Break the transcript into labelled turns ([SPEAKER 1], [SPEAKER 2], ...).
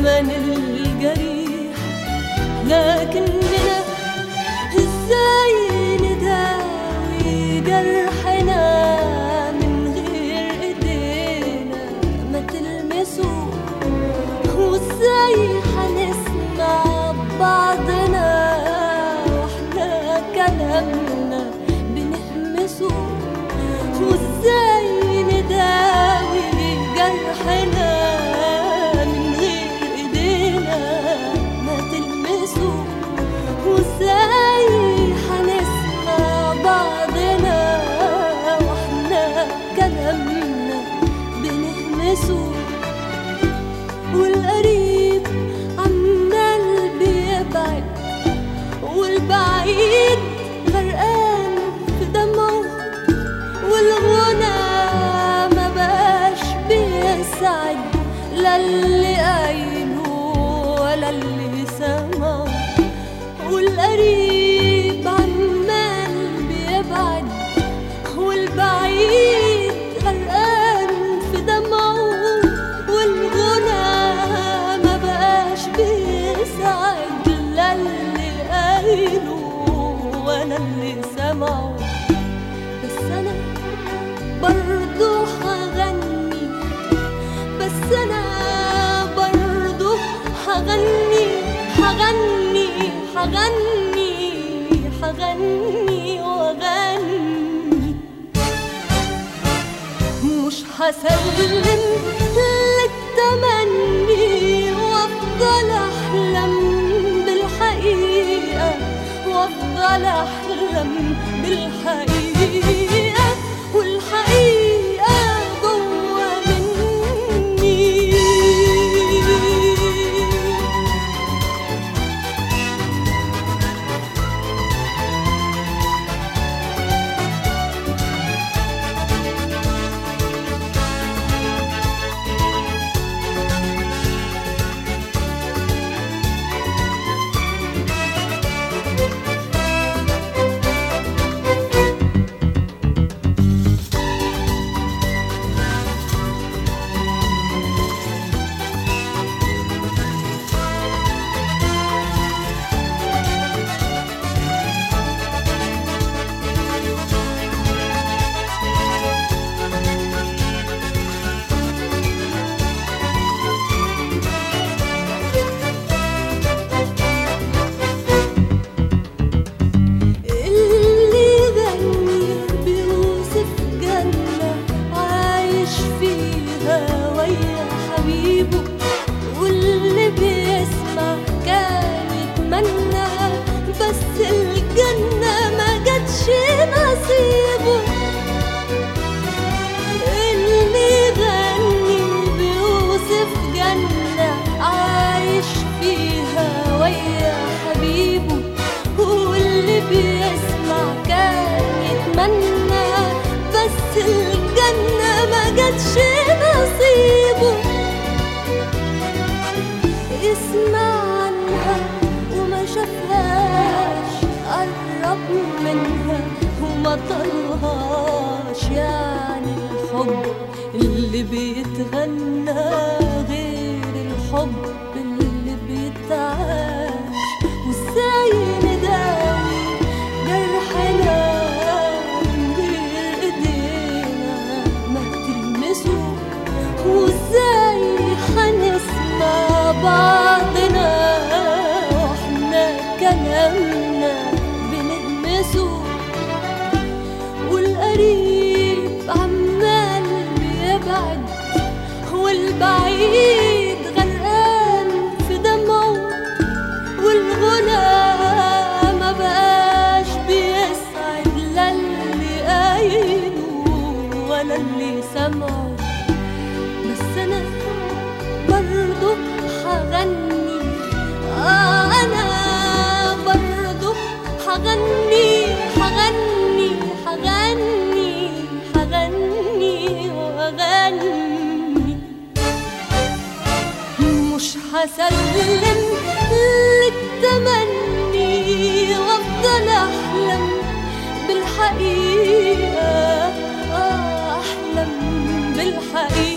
[SPEAKER 1] زمن الجريح لكننا ازاي نداوي جرحنا من غير ايدينا ما تلمسوا وازاي هنسمع بعضنا واحنا كلامنا بنهمسه وازاي نداوي جرحنا من غير ايدينا ما تلمسه وازاي هنسمع بعضنا واحنا كلامنا بنهمسه والقريب عمال بيبعد والبعيد غرقان في دمه والغنى ما بقاش بيسعد لا اللي قايله ولا اللي سمعه والقريب عمال بيبعد والبعيد غرقان في دمعه والغنى ما بقاش بيسعد لا اللي قايله ولا اللي سمعه بس انا برضو هغني بس انا برضو هغني هغني هغني هغني واغني مش هسلم للتمني وافضل احلم بالحقيقة وافضل احلم بالحقيقة والحقيقة جوا مني اللي غني بيوصف جنة عايش فيها ويا حبيبه واللي بيسمع كان يتمنى بس الجنة ما جاتش نصيبه اللي غني بيوصف جنة عايش فيها ويا حبيبه واللي بيسمع كان يتمنى بس الجنة ما جاتش نصيبه يسمع عنها وما شافهاش قرب منها وما طلهاش يعني الحب اللي بيتغنى غير الحب اللي بيتعاش وازاي نداوي جرحنا من غير ايدينا ما تلمسه وازاي هنسمع بعضنا واحنا كلامنا بنهمسه والقريب عمال بيبعد والبعيد غرقان في دمعه والغنى ما بقاش بيسعد لا اللي قايله ولا اللي سمعه بس انا برضو هغني آه انا برضو هغني هغني هغني هغني واغني مش هسلم للتمني وافضل احلم بالحقيقة آه احلم بالحقيقة